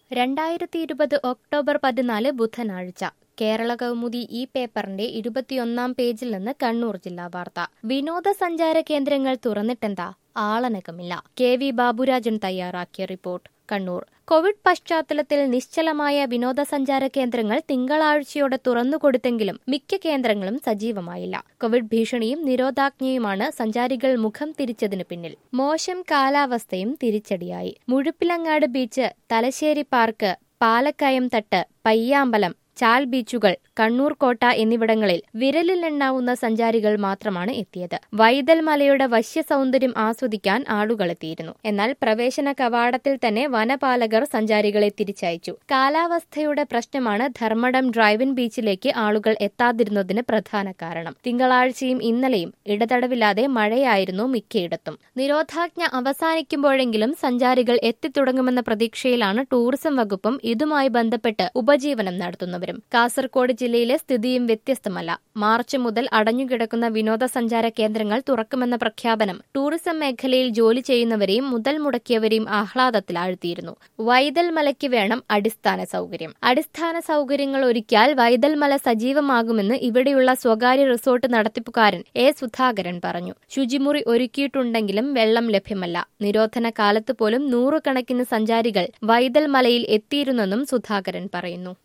രണ്ടായിരത്തി ഇരുപത് ഒക്ടോബർ പതിനാല് ബുധനാഴ്ച കേരള കൗമുദി ഈ പേപ്പറിന്റെ ഇരുപത്തിയൊന്നാം പേജിൽ നിന്ന് കണ്ണൂർ ജില്ലാ വാർത്ത വിനോദസഞ്ചാര കേന്ദ്രങ്ങൾ തുറന്നിട്ടെന്താ ആളനകമില്ല കെ വി ബാബുരാജൻ തയ്യാറാക്കിയ റിപ്പോർട്ട് കണ്ണൂർ കോവിഡ് പശ്ചാത്തലത്തിൽ നിശ്ചലമായ വിനോദസഞ്ചാര കേന്ദ്രങ്ങൾ തിങ്കളാഴ്ചയോടെ തുറന്നുകൊടുത്തെങ്കിലും മിക്ക കേന്ദ്രങ്ങളും സജീവമായില്ല കോവിഡ് ഭീഷണിയും നിരോധാജ്ഞയുമാണ് സഞ്ചാരികൾ മുഖം തിരിച്ചതിന് പിന്നിൽ മോശം കാലാവസ്ഥയും തിരിച്ചടിയായി മുഴുപ്പിലങ്ങാട് ബീച്ച് തലശ്ശേരി പാർക്ക് പാലക്കയം തട്ട് പയ്യാമ്പലം ചാൽ ബീച്ചുകൾ കണ്ണൂർ കോട്ട എന്നിവിടങ്ങളിൽ വിരലിലെണ്ണാവുന്ന സഞ്ചാരികൾ മാത്രമാണ് എത്തിയത് വൈതൽ മലയുടെ വശ്യ സൗന്ദര്യം ആസ്വദിക്കാൻ ആളുകളെത്തിയിരുന്നു എന്നാൽ പ്രവേശന കവാടത്തിൽ തന്നെ വനപാലകർ സഞ്ചാരികളെ തിരിച്ചയച്ചു കാലാവസ്ഥയുടെ പ്രശ്നമാണ് ധർമ്മടം ഡ്രൈവിൻ ബീച്ചിലേക്ക് ആളുകൾ എത്താതിരുന്നതിന് പ്രധാന കാരണം തിങ്കളാഴ്ചയും ഇന്നലെയും ഇടതടവില്ലാതെ മഴയായിരുന്നു മിക്കയിടത്തും നിരോധാജ്ഞ അവസാനിക്കുമ്പോഴെങ്കിലും സഞ്ചാരികൾ എത്തിത്തുടങ്ങുമെന്ന പ്രതീക്ഷയിലാണ് ടൂറിസം വകുപ്പും ഇതുമായി ബന്ധപ്പെട്ട് ഉപജീവനം നടത്തുന്നവരും കാസർകോട് ജില്ലയിലെ സ്ഥിതിയും വ്യത്യസ്തമല്ല മാർച്ച് മുതൽ അടഞ്ഞുകിടക്കുന്ന വിനോദസഞ്ചാര കേന്ദ്രങ്ങൾ തുറക്കുമെന്ന പ്രഖ്യാപനം ടൂറിസം മേഖലയിൽ ജോലി ചെയ്യുന്നവരെയും മുതൽ മുടക്കിയവരെയും ആഹ്ലാദത്തിലാഴ്ത്തിയിരുന്നു വൈതൽ മലയ്ക്ക് വേണം അടിസ്ഥാന സൗകര്യം അടിസ്ഥാന സൗകര്യങ്ങൾ ഒരുക്കിയാൽ വൈതൽ മല സജീവമാകുമെന്ന് ഇവിടെയുള്ള സ്വകാര്യ റിസോർട്ട് നടത്തിപ്പുകാരൻ എ സുധാകരൻ പറഞ്ഞു ശുചിമുറി ഒരുക്കിയിട്ടുണ്ടെങ്കിലും വെള്ളം ലഭ്യമല്ല നിരോധന കാലത്ത് പോലും നൂറുകണക്കിന് സഞ്ചാരികൾ വൈതൽ മലയിൽ എത്തിയിരുന്നെന്നും സുധാകരൻ പറയുന്നു